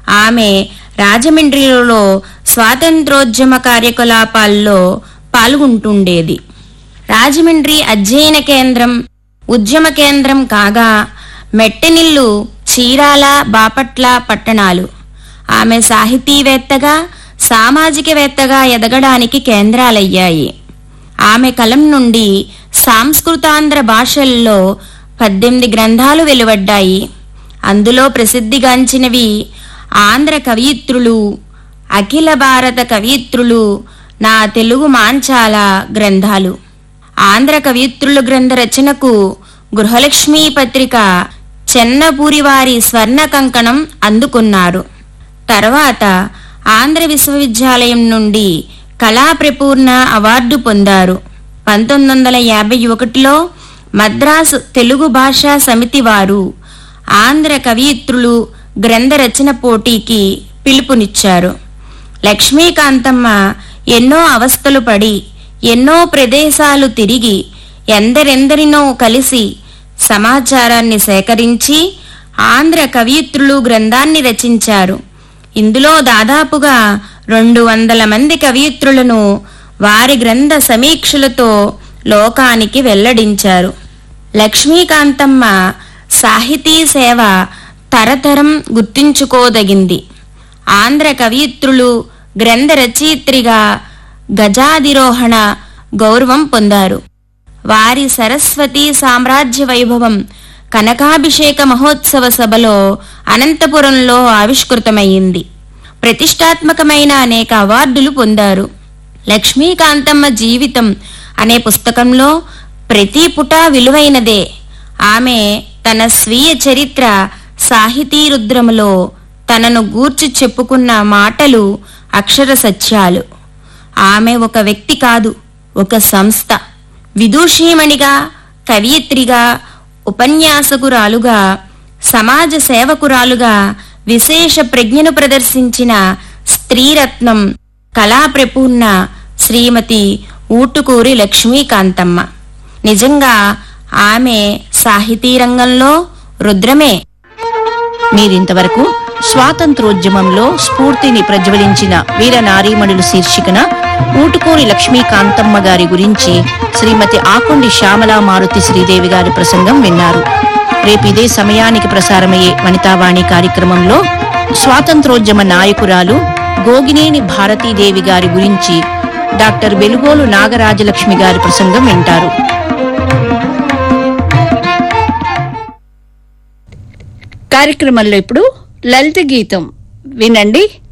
ఆమె రాజమండ్రిలో స్వాతంత్రోద్యమ కార్యకలాపాల్లో పాల్గొంటుండేది రాజమండ్రి అధ్యయన కేంద్రం ఉద్యమ కేంద్రం కాగా మెట్టెనిల్లు చీరాల బాపట్ల పట్టణాలు ఆమె సాహితీవేత్తగా సామాజికవేత్తగా ఎదగడానికి కేంద్రాలయ్యాయి ఆమె కలం నుండి సాంస్కృతాంధ్ర భాషల్లో పద్దెనిమిది గ్రంథాలు వెలువడ్డాయి అందులో ప్రసిద్ధిగాంచినవి ఆంధ్ర కవయిత్రులు అఖిల భారత కవయిత్రులు నా తెలుగు మాంచాల గ్రంథాలు ఆంధ్ర కవయిత్రులు గ్రంథ రచనకు గృహలక్ష్మీ పత్రిక చెన్నపూరి వారి స్వర్ణ కంకణం అందుకున్నారు తర్వాత ఆంధ్ర విశ్వవిద్యాలయం నుండి కళా ప్రపూర్ణ అవార్డు పొందారు పంతొమ్మిది వందల యాభై ఒకటిలో మద్రాసు తెలుగు భాషా సమితి వారు ఆంధ్ర కవయిత్రులు గ్రంథ రచన పోటీకి పిలుపునిచ్చారు లక్ష్మీకాంతమ్మ ఎన్నో అవస్థలు పడి ఎన్నో ప్రదేశాలు తిరిగి ఎందరెందరినో కలిసి సమాచారాన్ని సేకరించి ఆంధ్ర కవయిత్రులు గ్రంథాన్ని రచించారు ఇందులో దాదాపుగా రెండు వందల మంది కవయిత్రులను వారి గ్రంథ సమీక్షలతో లోకానికి వెల్లడించారు లక్ష్మీకాంతమ్మ సాహితీ సేవ తరతరం గుర్తించుకోదగింది ఆంధ్ర కవయిత్రులు గ్రంథ రచయిత్రిగా గజాధిరోహణ గౌరవం పొందారు వారి సరస్వతి సామ్రాజ్య వైభవం కనకాభిషేక మహోత్సవ సభలో అనంతపురంలో ఆవిష్కృతమయ్యింది ప్రతిష్టాత్మకమైన అనేక అవార్డులు పొందారు లక్ష్మీకాంతమ్మ జీవితం అనే పుస్తకంలో ప్రతి పుట విలువైనదే ఆమె తన స్వీయ చరిత్ర సాహితీ రుద్రములో తనను గూర్చి చెప్పుకున్న మాటలు అక్షర సత్యాలు ఆమె ఒక వ్యక్తి కాదు ఒక సంస్థ విదూషీమణిగా కవయిత్రిగా ఉపన్యాసకురాలుగా సమాజ సేవకురాలుగా విశేష ప్రజ్ఞను ప్రదర్శించిన స్త్రీరత్నం కళాప్రపూర్ణ శ్రీమతి ఊటుకూరి లక్ష్మీకాంతమ్మ నిజంగా ఆమె సాహితీ రంగంలో రుద్రమే మీరింతవరకు స్వాతంత్రోద్యమంలో స్ఫూర్తిని ప్రజ్వలించిన వీర నారీమణులు శీర్షికన ఊటుకూరి లక్ష్మీకాంతమ్మ గారి గురించి శ్రీమతి ఆకొండి శ్యామలా మారుతి శ్రీదేవి గారి ప్రసంగం విన్నారు రేపు ఇదే సమయానికి ప్రసారమయ్యే వనితావాణి కార్యక్రమంలో స్వాతంత్రోద్యమ నాయకురాలు గోగినేని భారతీదేవి గారి గురించి డాక్టర్ వెలుగోలు నాగరాజలక్ష్మి గారి ప్రసంగం వింటారు కార్యక్రమంలో ఇప్పుడు లలిత గీతం వినండి